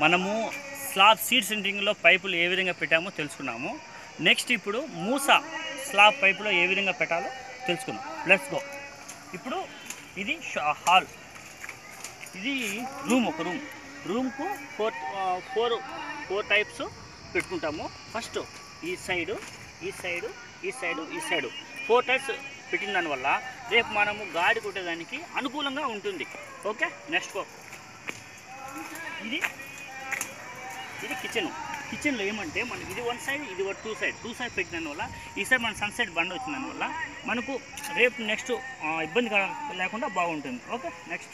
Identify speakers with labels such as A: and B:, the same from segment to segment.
A: మనము slab seed సెంటరింగ్లో పైపులు ఏ విధంగా పెట్టామో తెలుసుకున్నాము నెక్స్ట్ ఇప్పుడు మూస స్లాబ్ పైపులో ఏ విధంగా పెట్టాలో తెలుసుకుందాం లెట్స్ గో ఇప్పుడు ఇది షా- హాల్ ఇది రూమ్ ఒక రూమ్ రూమ్కు ఫోర్ ఫోర్ ఫోర్ టైప్స్ పెట్టుకుంటాము ఫస్ట్ ఈ సైడు ఈ సైడు ఈ సైడు ఈ సైడు ఫోర్ టైప్స్ పెట్టిన దానివల్ల రేపు మనము గాడి కొట్టేదానికి అనుకూలంగా ఉంటుంది ఓకే నెక్స్ట్ గో ఇది ఇది కిచెన్ కిచెన్లో ఏమంటే మనకి ఇది వన్ సైడ్ ఇది టూ సైడ్ టూ సైడ్ పెట్టిన వల్ల ఈ సైడ్ మన సన్ సైడ్ బండ్ వచ్చిన వల్ల మనకు రేపు నెక్స్ట్ ఇబ్బంది కా- లేకుండా బాగుంటుంది ఓకే నెక్స్ట్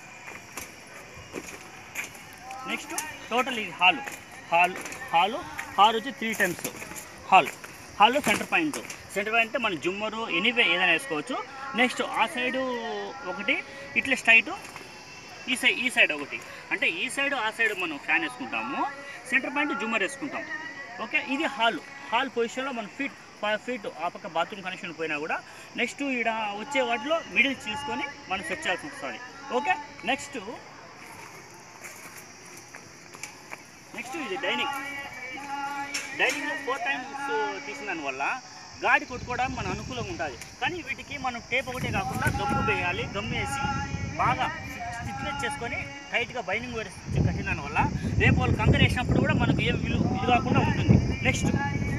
A: నెక్స్ట్ టోటల్ ఇది హాల్ హాల్ హాల్ హాల్ వచ్చి త్రీ టైమ్స్ హాల్ హాల్లో సెంటర్ పాయింట్ సెంటర్ పాయింట్ అంటే మన జుమ్మరు ఎనీవే ఏదైనా వేసుకోవచ్చు నెక్స్ట్ ఆ సైడు ఒకటి ఇట్లా స్ట్రైట్ ఈ సైడ్ ఈ సైడ్ ఒకటి అంటే ఈ సైడ్ ఆ సైడ్ మనం ఫ్యాన్ వేసుకుంటాము సెంటర్ పాయింట్ జుమ్మర్ వేసుకుంటాం ఓకే ఇది హాల్ హాల్ పొజిషన్లో మనం ఫీట్ ఫైవ్ ఫీట్ ఆ పక్క బాత్రూమ్ కనెక్షన్ పోయినా కూడా నెక్స్ట్ ఈడ వచ్చే వాటిలో మిడిల్ తీసుకొని మనం సెట్ చేయాల్సి వస్తుంది ఓకే నెక్స్ట్ నెక్స్ట్ ఇది డైనింగ్ డైనింగ్లో ఫోర్ టైమ్స్ తీసిన దానివల్ల గాడి కొట్టుకోవడం మన అనుకూలంగా ఉంటుంది కానీ వీటికి మనం టేప్ ఒకటే కాకుండా గమ్ము వేయాలి గమ్ము వేసి బాగా స్టిచ్నెస్ చేసుకొని టైట్గా బైండింగ్ వేసి కట్టిన దానివల్ల రేపు వాళ్ళు కంకర వేసినప్పుడు కూడా మనకు ఏం విలు ఇది కాకుండా ఉంటుంది నెక్స్ట్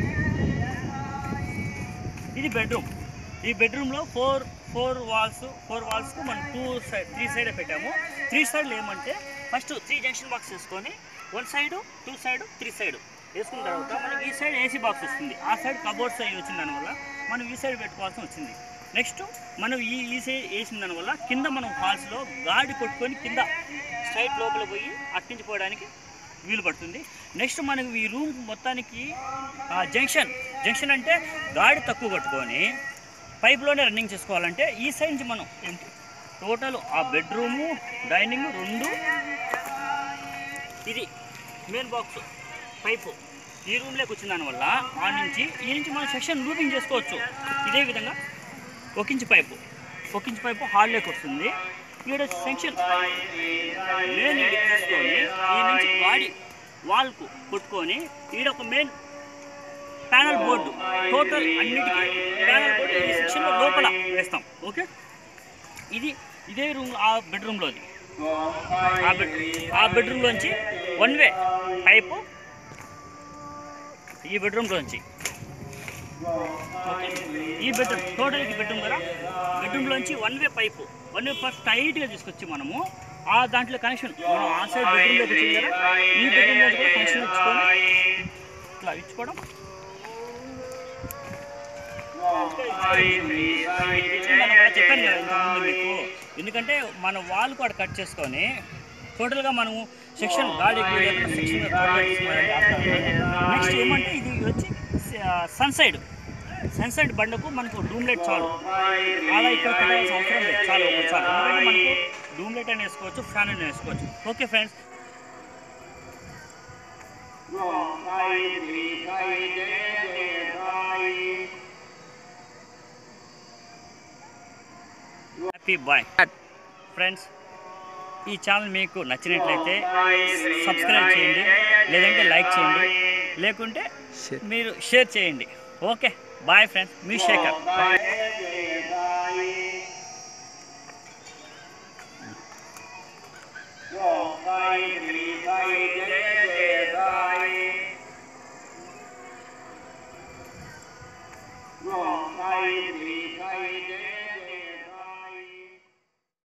A: ఇది బెడ్రూమ్ ఈ బెడ్రూమ్లో ఫోర్ ఫోర్ వాల్స్ ఫోర్ వాల్స్కు మనం టూ సైడ్ త్రీ సైడ్ పెట్టాము త్రీ సైడ్లు ఏమంటే ఫస్ట్ త్రీ జంక్షన్ బాక్స్ వేసుకొని one side two side three side వేసుకున్న తర్వాత మనకి ఈ సైడ్ ఏసీ బాక్స్ వస్తుంది ఆ సైడ్ కబోర్డ్స్ అవి వచ్చిన దానివల్ల మనం ఈ సైడ్ పెట్టుకోవాల్సి వచ్చింది నెక్స్ట్ మనం ఈ ఈ సైడ్ వేసిన దానివల్ల కింద మనం హాల్స్లో గాడి కొట్టుకొని కింద స్ట్రైట్ లోపల పోయి అట్టించి పోవడానికి వీలు పడుతుంది నెక్స్ట్ మనకు ఈ రూమ్ మొత్తానికి ఆ, జంక్షన్ జంక్షన్ అంటే గాడి తక్కువ కట్టుకొని పైప్లోనే రన్నింగ్ చేసుకోవాలంటే ఈ సైడ్ నుంచి మనం ఏంటి టోటల్ ఆ బెడ్రూము డైనింగ్ రెండు ఇది మెయిన్ బాక్స్ పైపు ఈ రూమ్లోకి వచ్చిన దానివల్ల ఆ నుంచి ఈ నుంచి మనం సెక్షన్ లూపింగ్ చేసుకోవచ్చు ఇదే విధంగా ఒక ఇంచు పైపు ఒక ఇంచు పైపు హాల్లోకి వస్తుంది ఈడ సెక్షన్ మెయిన్ ఈడ తీసుకొని ఈ నుంచి గాడి వాల్కు కొట్టుకొని ఈడ ఒక మెయిన్ ప్యానల్ బోర్డు టోటల్ అన్నిటికీ ప్యానల్ బోర్డు ఈ సెక్షన్లో లోపల వేస్తాం ఓకే ఇది ఇదే రూమ్ ఆ బెడ్రూమ్లోది ఆ బెడ్ ఆ బెడ్రూమ్లోంచి వన్ వే పైపు ఈ బెడ్రూమ్లోంచి ఓకే ఈ బెడ్రూమ్ టోటల్ ఈ బెడ్రూమ్ కదా బెడ్రూమ్లోంచి one way pipe one way pipe టైట్గా తీసుకొచ్చి మనము ఆ దాంట్లో కనెక్షన్ మనం ఆ సైడ్ బెడ్రూమ్లోకి వచ్చింది కదా ఈ బెడ్రూమ్లో కూడా కనెక్షన్ ఇచ్చుకొని ఇట్లా ఇచ్చుకోవడం ఇది ఇచ్చిందని కూడా చెప్పాను కదా ఇంతకుముందు మీకు ఎందుకంటే మన వాల్ కూడా కట్ చేసుకొని టోటల్గా మనము సెక్షన్ గాడి సెక్షన్ నెక్స్ట్ ఏమంటే ఇది వచ్చి సన్ సైడ్ సన్ సైడ్ బండకు మనకు డూమ్ లైట్ చాలు అలా ఇక్కడ పెట్టాల్సిన అవసరం లేదు చాలు ఒక చాలు ఎందుకంటే మనకు డూమ్ లైట్ అని వేసుకోవచ్చు ఫ్యాన్ అని వేసుకోవచ్చు okay friends happy bye friends ఈ ఛానల్ మీకు నచ్చినట్లయితే సబ్స్క్రైబ్ చేయండి లేదంటే లైక్ చేయండి లేకుంటే మీరు షేర్ చేయండి ఓకే బాయ్ ఫ్రెండ్స్ మీ శేఖర్
B: Right.